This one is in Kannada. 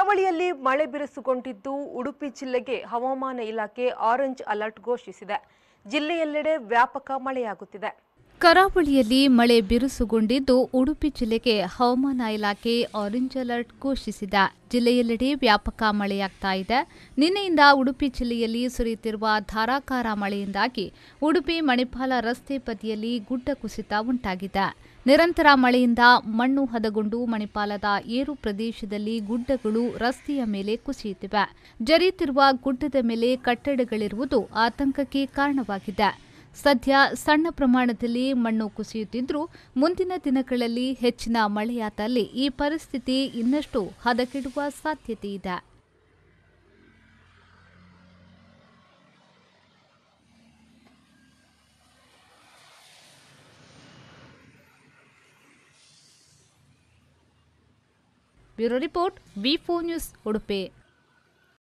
ಕರಾವಳಿಯಲ್ಲಿ ಮಳೆ ಬಿರುಸುಗೊಂಡಿದ್ದು ಉಡುಪಿ ಜಿಲ್ಲೆಗೆ ಹವಾಮಾನ ಇಲಾಖೆ ಆರೆಂಜ್ ಅಲರ್ಟ್ ಘೋಷಿಸಿದೆ ಜಿಲ್ಲೆಯೆಲ್ಲೆಡೆ ವ್ಯಾಪಕ ಮಳೆಯಾಗುತ್ತಿದೆ ಕರಾವಳಿಯಲ್ಲಿ ಮಳೆ ಬಿರುಸುಗೊಂಡಿದ್ದು ಉಡುಪಿ ಜಿಲ್ಲೆಗೆ ಹವಾಮಾನ ಇಲಾಖೆ ಆರೆಂಜ್ ಅಲರ್ಟ್ ಘೋಷಿಸಿದೆ ಜಿಲ್ಲೆಯೆಲ್ಲೆಡೆ ವ್ಯಾಪಕ ಮಳೆಯಾಗ್ತಾ ಇದೆ ನಿನ್ನೆಯಿಂದ ಉಡುಪಿ ಜಿಲ್ಲೆಯಲ್ಲಿ ಸುರಿಯುತ್ತಿರುವ ಧಾರಾಕಾರ ಮಳೆಯಿಂದಾಗಿ ಉಡುಪಿ ಮಣಿಪಾಲ ರಸ್ತೆ ಬದಿಯಲ್ಲಿ ಗುಡ್ಡ ಕುಸಿತ ಉಂಟಾಗಿದೆ ನಿರಂತರ ಮಳೆಯಿಂದ ಮಣ್ಣು ಹದಗೊಂಡು ಮಣಿಪಾಲದ ಏರು ಪ್ರದೇಶದಲ್ಲಿ ಗುಡ್ಡಗಳು ರಸ್ತೆಯ ಮೇಲೆ ಕುಸಿಯುತ್ತಿವೆ ಜರಿಯುತ್ತಿರುವ ಗುಡ್ಡದ ಮೇಲೆ ಕಟ್ಟಡಗಳಿರುವುದು ಆತಂಕಕ್ಕೆ ಕಾರಣವಾಗಿದೆ ಸದ್ಯ ಸಣ್ಣ ಪ್ರಮಾಣದಲ್ಲಿ ಮಣ್ಣು ಕುಸಿಯುತ್ತಿದ್ರೂ ಮುಂದಿನ ದಿನಗಳಲ್ಲಿ ಹೆಚ್ಚಿನ ಮಳೆಯಾದಲ್ಲಿ ಈ ಪರಿಸ್ಥಿತಿ ಇನ್ನಷ್ಟು ಹದಗೆಡುವ ಸಾಧ್ಯತೆ ಇದೆ bureau report V news Udupi